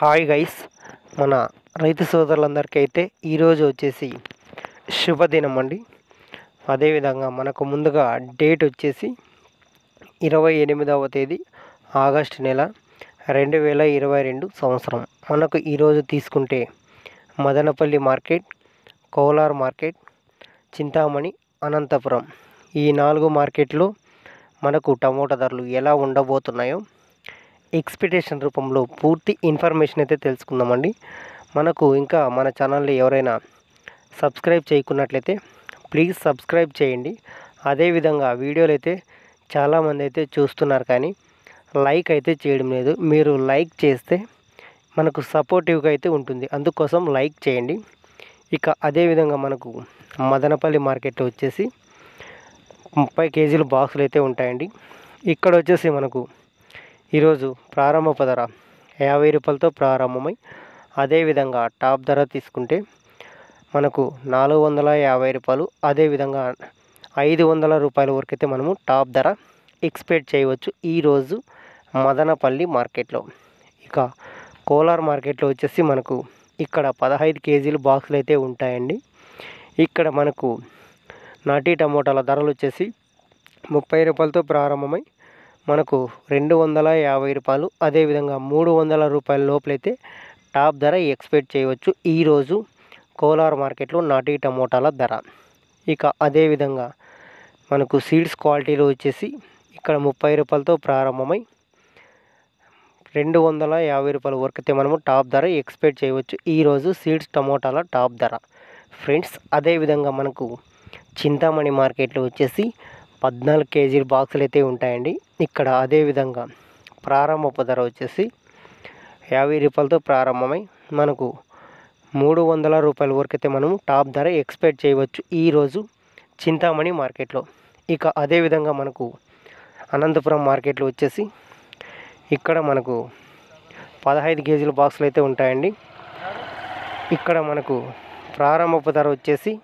hi guys మన రైతు సోదరులందరికీ అయితే ఈరోజు వచ్చేసి శుభదినం అండి అదేవిధంగా మనకు ముందుగా డేట్ వచ్చేసి ఇరవై ఎనిమిదవ తేదీ ఆగస్టు నెల రెండు వేల ఇరవై రెండు సంవత్సరం మనకు ఈరోజు తీసుకుంటే మదనపల్లి మార్కెట్ కోలార్ మార్కెట్ చింతామణి అనంతపురం ఈ నాలుగు మార్కెట్లో మనకు టమోటా ధరలు ఎలా ఉండబోతున్నాయో ఎక్స్పెక్టేషన్ రూపంలో పూర్తి ఇన్ఫర్మేషన్ అయితే తెలుసుకుందామండి మనకు ఇంకా మన ఛానల్ని ఎవరైనా సబ్స్క్రైబ్ చేయకున్నట్లయితే ప్లీజ్ సబ్స్క్రైబ్ చేయండి అదేవిధంగా వీడియోలు అయితే చాలామంది అయితే చూస్తున్నారు కానీ లైక్ అయితే చేయడం లేదు మీరు లైక్ చేస్తే మనకు సపోర్టివ్గా అయితే ఉంటుంది అందుకోసం లైక్ చేయండి ఇక అదేవిధంగా మనకు మదనపల్లి మార్కెట్లో వచ్చేసి ముప్పై కేజీలు బాక్సులు అయితే ఉంటాయండి ఇక్కడ వచ్చేసి మనకు ఈరోజు ప్రారంభపు ధర యాభై రూపాయలతో ప్రారంభమై అదేవిధంగా టాప్ ధర తీసుకుంటే మనకు నాలుగు వందల యాభై రూపాయలు అదేవిధంగా ఐదు వందల రూపాయల వరకు అయితే మనము టాప్ ధర ఎక్స్పెక్ట్ చేయవచ్చు ఈరోజు మదనపల్లి మార్కెట్లో ఇక కోలార్ మార్కెట్లో వచ్చేసి మనకు ఇక్కడ పదహైదు కేజీలు బాక్సులు అయితే ఉంటాయండి ఇక్కడ మనకు నాటి టమోటాల ధరలు వచ్చేసి ముప్పై రూపాయలతో ప్రారంభమై మనకు రెండు వందల యాభై రూపాయలు అదేవిధంగా మూడు వందల రూపాయల లోపలైతే టాప్ ధర ఎక్స్పెక్ట్ చేయవచ్చు ఈరోజు కోలార్ మార్కెట్లో నాటి టమోటాల ధర ఇక అదేవిధంగా మనకు సీడ్స్ క్వాలిటీలో వచ్చేసి ఇక్కడ ముప్పై రూపాయలతో ప్రారంభమై రెండు వందల యాభై రూపాయల వరకు అయితే మనము టాప్ ధర ఎక్స్పెక్ట్ చేయవచ్చు ఈరోజు సీడ్స్ టమోటాల టాప్ ధర ఫ్రెండ్స్ అదేవిధంగా మనకు చింతామణి మార్కెట్లో వచ్చేసి పద్నాలుగు కేజీల బాక్సులు అయితే ఉంటాయండి ఇక్కడ అదేవిధంగా ప్రారంభపు ధర వచ్చేసి యాభై రూపాయలతో ప్రారంభమై మనకు మూడు వందల రూపాయల వరకు అయితే మనము టాప్ ధర ఎక్స్పెక్ట్ చేయవచ్చు ఈరోజు చింతామణి మార్కెట్లో ఇక అదేవిధంగా మనకు అనంతపురం మార్కెట్లో వచ్చేసి ఇక్కడ మనకు పదహైదు కేజీల బాక్సులు అయితే ఉంటాయండి ఇక్కడ మనకు ప్రారంభపు ధర వచ్చేసి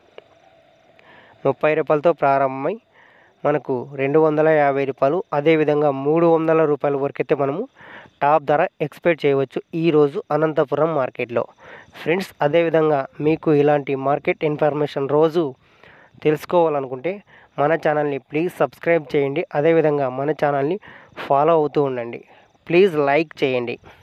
ముప్పై రూపాయలతో ప్రారంభమై మనకు రెండు వందల యాభై రూపాయలు అదేవిధంగా మూడు వందల రూపాయల వరకు అయితే మనము టాప్ ధర ఎక్స్పెక్ట్ చేయవచ్చు ఈరోజు అనంతపురం మార్కెట్లో ఫ్రెండ్స్ అదేవిధంగా మీకు ఇలాంటి మార్కెట్ ఇన్ఫర్మేషన్ రోజు తెలుసుకోవాలనుకుంటే మన ఛానల్ని ప్లీజ్ సబ్స్క్రైబ్ చేయండి అదేవిధంగా మన ఛానల్ని ఫాలో అవుతూ ఉండండి ప్లీజ్ లైక్ చేయండి